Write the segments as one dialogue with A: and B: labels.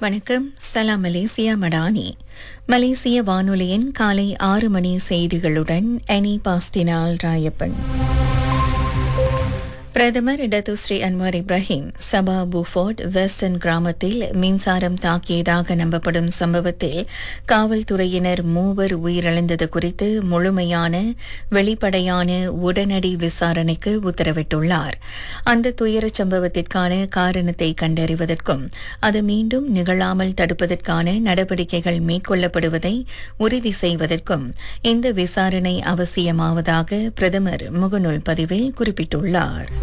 A: வணக்கம் சலாம் மலேசியா மடானி மலேசிய வானொலியின் காலை ஆறு மணி செய்திகளுடன் அனி பாஸ்தினால் ராயப்பன் பிரதமர் இடதுஸ்ரீ Anwar Ibrahim Sabah Beaufort Western கிராமத்தில் மின்சாரம் தாக்கியதாக நம்பப்படும் சம்பவத்தில் காவல்துறையினர் மூவர் உயிரிழந்தது குறித்து முழுமையான வெளிப்படையான உடனடி விசாரணைக்கு உத்தரவிட்டுள்ளார் அந்த துயரச் சம்பவத்திற்கான காரணத்தை கண்டறிவதற்கும் அது மீண்டும் நிகழாமல் தடுப்பதற்கான நடவடிக்கைகள் மேற்கொள்ளப்படுவதை உறுதி செய்வதற்கும் இந்த விசாரணை அவசியமாவதாக பிரதமர் முகநூல் பதிவில் குறிப்பிட்டுள்ளார்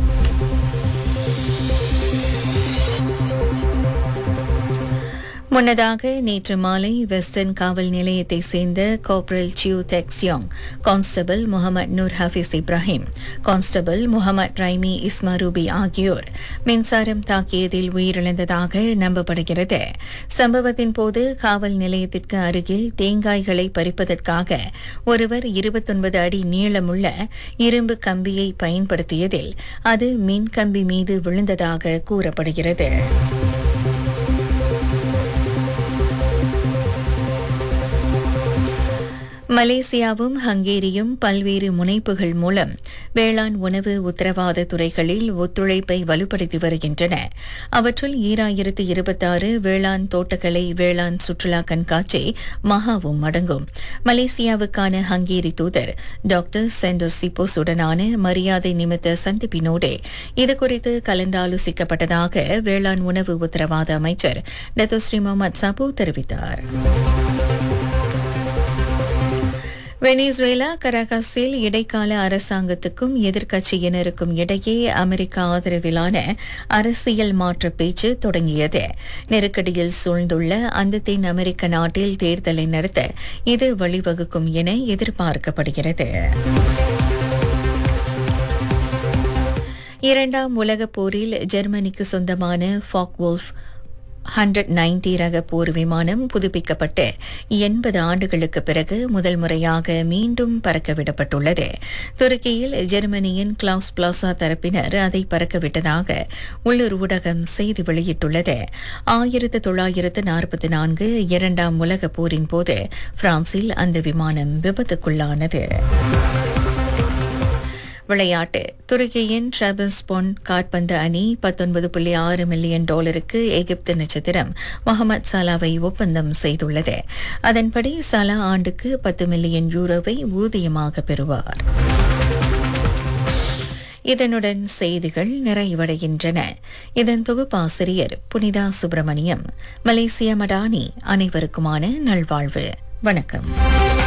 A: முன்னதாக நேற்று மாலை வெஸ்டர்ன் காவல் நிலையத்தை சேர்ந்த கோப்ரல் சியூ தெக்ஸ்யோங் constable Muhammad Nur Hafiz Ibrahim constable Muhammad Raimi இஸ்மாரூபி ஆகியோர் மின்சாரம் தாக்கியதில் உயிரிழந்ததாக நம்பப்படுகிறது சம்பவத்தின் போது காவல் நிலையத்திற்கு அருகில் தேங்காய்களை பறிப்பதற்காக ஒருவர் இருபத்தொன்பது அடி நீளமுள்ள இரும்பு கம்பியை பயன்படுத்தியதில் அது மின் கம்பி மீது விழுந்ததாக கூறப்படுகிறது மலேசியாவும் ஹங்கேரியும் பல்வேறு முனைப்புகள் மூலம் வேளாண் உணவு உத்தரவாத துறைகளில் ஒத்துழைப்பை வலுப்படுத்தி வருகின்றன அவற்றுள் ஈராயிரத்து இருபத்தாறு வேளாண் தோட்டக்கலை வேளாண் சுற்றுலா கண்காட்சி மகாவும் அடங்கும் மலேசியாவுக்கான ஹங்கேரி தூதர் டாக்டர் சென்டோர் சிப்போஸுடனான மரியாதை நிமித்த சந்திப்பினோடு இதுகுறித்து கலந்தாலோசிக்கப்பட்டதாக வேளாண் உணவு உத்தரவாத அமைச்சர் டத்தோஸ்ரீ முகமது சாபு தெரிவித்தார் வெனிசுவேலா கரகாஸில் இடைக்கால அரசாங்கத்துக்கும் எதிர்க்கட்சியினருக்கும் இடையே அமெரிக்கா ஆதரவிலான அரசியல் மாற்ற பேச்சு தொடங்கியது நெருக்கடியில் சூழ்ந்துள்ள அந்த தென் அமெரிக்க நாட்டில் தேர்தலை நடத்த இது வழிவகுக்கும் என எதிர்பார்க்கப்படுகிறது இரண்டாம் உலகப் போரில் ஜெர்மனிக்கு சொந்தமான ஃபாக்வோல்ஃப் ஹண்ட்ரட் நைன்டி ரக போர் விமானம் புதுப்பிக்கப்பட்டு எண்பது ஆண்டுகளுக்கு பிறகு முதல் முறையாக மீண்டும் பறக்கவிடப்பட்டுள்ளது துருக்கியில் ஜெர்மனியின் கிளாஸ் பிளாசா தரப்பினர் அதை பறக்கவிட்டதாக உள்ளூர் ஊடகம் செய்தி வெளியிட்டுள்ளது ஆயிரத்து தொள்ளாயிரத்து நாற்பத்தி நான்கு இரண்டாம் உலக போரின் போது பிரான்சில் அந்த விமானம் விபத்துக்குள்ளானது விளையாட்டு துருக்கியின் ட்ரபிள்ஸ்பொன் காற்பந்து அணி பத்தொன்பது புள்ளி ஆறு மில்லியன் டாலருக்கு எகிப்து நட்சத்திரம் முகமது சலாவை ஒப்பந்தம் செய்துள்ளது அதன்படி சலா ஆண்டுக்கு பத்து மில்லியன் யூரோவை ஊதியமாக பெறுவார் இதனுடன் செய்திகள் நிறைவடைகின்றன இதன் தொகுப்பாசிரியர் புனிதா சுப்பிரமணியம் மலேசிய மடானி அனைவருக்குமான நல்வாழ்வு வணக்கம்